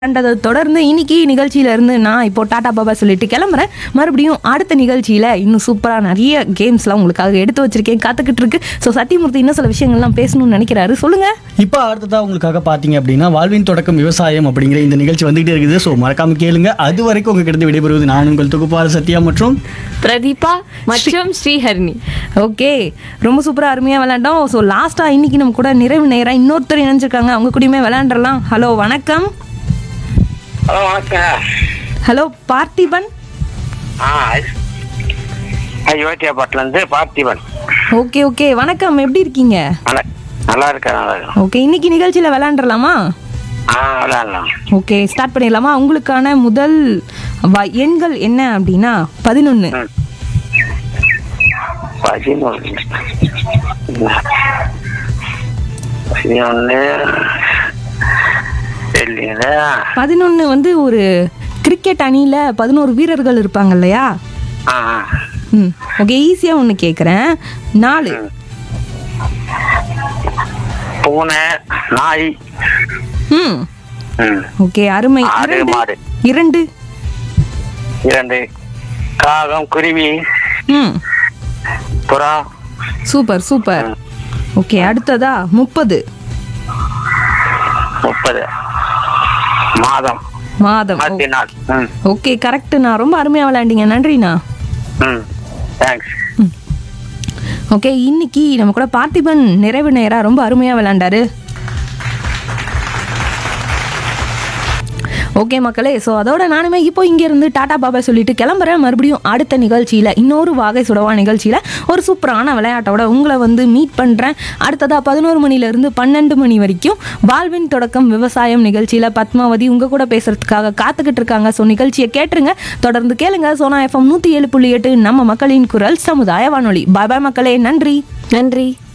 விளையாண்டதை தொடர்ந்து இன்னைக்கு நிகழ்ச்சியில இருந்து நான் இப்போ டாடா பாபா சொல்லிட்டு கிளம்புறேன் மறுபடியும் அடுத்த நிகழ்ச்சியில இன்னும் சூப்பரா நிறைய கேம்ஸ்லாம் உங்களுக்காக எடுத்து வச்சிருக்கேன் காத்துக்கிட்டு இருக்கு ஸோ சத்தியமூர்த்தி இன்னும் சில விஷயங்கள்லாம் பேசணும்னு நினைக்கிறாரு சொல்லுங்க இப்போ அடுத்ததாக உங்களுக்காக பார்த்தீங்க அப்படின்னா வாழ்வின் தொடக்கம் விவசாயம் அப்படிங்கிற இந்த நிகழ்ச்சி வந்துகிட்டே இருக்குது ஸோ மறக்காம கேளுங்க அது வரைக்கும் உங்ககிட்ட விடைபெறுவது நான் உங்கள் தொகுப்பாளர் சத்யா மற்றும் பிரதீபா மற்றும் ஸ்ரீஹரிணி ஓகே ரொம்ப சூப்பரா அருமையா விளையாண்டோம் ஸோ லாஸ்டா இன்னைக்கு நம்ம கூட நிறைவு நேரம் இன்னொருத்தர் இணைஞ்சிருக்காங்க அவங்க கூடயுமே விளையாண்டுறலாம் ஹலோ வணக்கம் ஹலோ வணக்கம் ஹலோ பார்த்திபன் ஆ அயோத்தியாபாட்டிலேருந்து பார்த்திபன் ஓகே ஓகே வணக்கம் எப்படி இருக்கீங்க நல்லா நல்லா இருக்கேன் நல்லா இருக்கேன் ஓகே இன்னைக்கு நிகழ்ச்சியில விளையாண்டுறலாமா ஆ விளையாடலாம் ஓகே ஸ்டார்ட் பண்ணிடலாமா உங்களுக்கான முதல் வ- எண்கள் என்ன அப்படின்னா பதினொன்று ம் பதினொன்று பதினொன்று இல்லைங்களா பதினொன்று வந்து ஒரு கிரிக்கெட் அணியில் பதினோரு வீரர்கள் இருப்பாங்க இல்லையா ஆ ஆ. ம் ஓகே ஈஸியாக ஒன்று கேட்குறேன் நாலு பூனை நாய் ம் ம் ஓகே அருமை ஆடு, இரண்டு மாடு. இரண்டு இரண்டு காகம் குருவி ம் புறா சூப்பர் சூப்பர் ஓகே அடுத்ததா முப்பது முப்பது மாதம் மாதம் மாத்தி நாள் ம் ஓகே கரெக்ட் நான் ரொம்ப அருமையாக விளையாண்டீங்க நன்றிண்ணா ம் தேங்க்ஸ் ஓகே இன்னைக்கு நம்ம கூட பார்த்திபன் நிறைவு நேரா ரொம்ப அருமையாக விளையாண்டாரு ஓகே மக்களே ஸோ அதோட நானுமே இப்போ இங்கேருந்து டாடா பாபா சொல்லிட்டு கிளம்புறேன் மறுபடியும் அடுத்த நிகழ்ச்சியில் இன்னொரு வாகை சுடவா நிகழ்ச்சியில் ஒரு சூப்பரான விளையாட்டோட உங்களை வந்து மீட் பண்ணுறேன் அடுத்ததாக பதினோரு மணிலேருந்து பன்னெண்டு மணி வரைக்கும் வாழ்வின் தொடக்கம் விவசாயம் நிகழ்ச்சியில் பத்மாவதி உங்கள் கூட பேசுறதுக்காக காத்துக்கிட்டு இருக்காங்க ஸோ நிகழ்ச்சியை கேட்டுருங்க தொடர்ந்து கேளுங்க சோனா எஃப்எம் நூற்றி ஏழு புள்ளி எட்டு நம்ம மக்களின் குரல் சமுதாய வானொலி பாய் பாய் மக்களே நன்றி நன்றி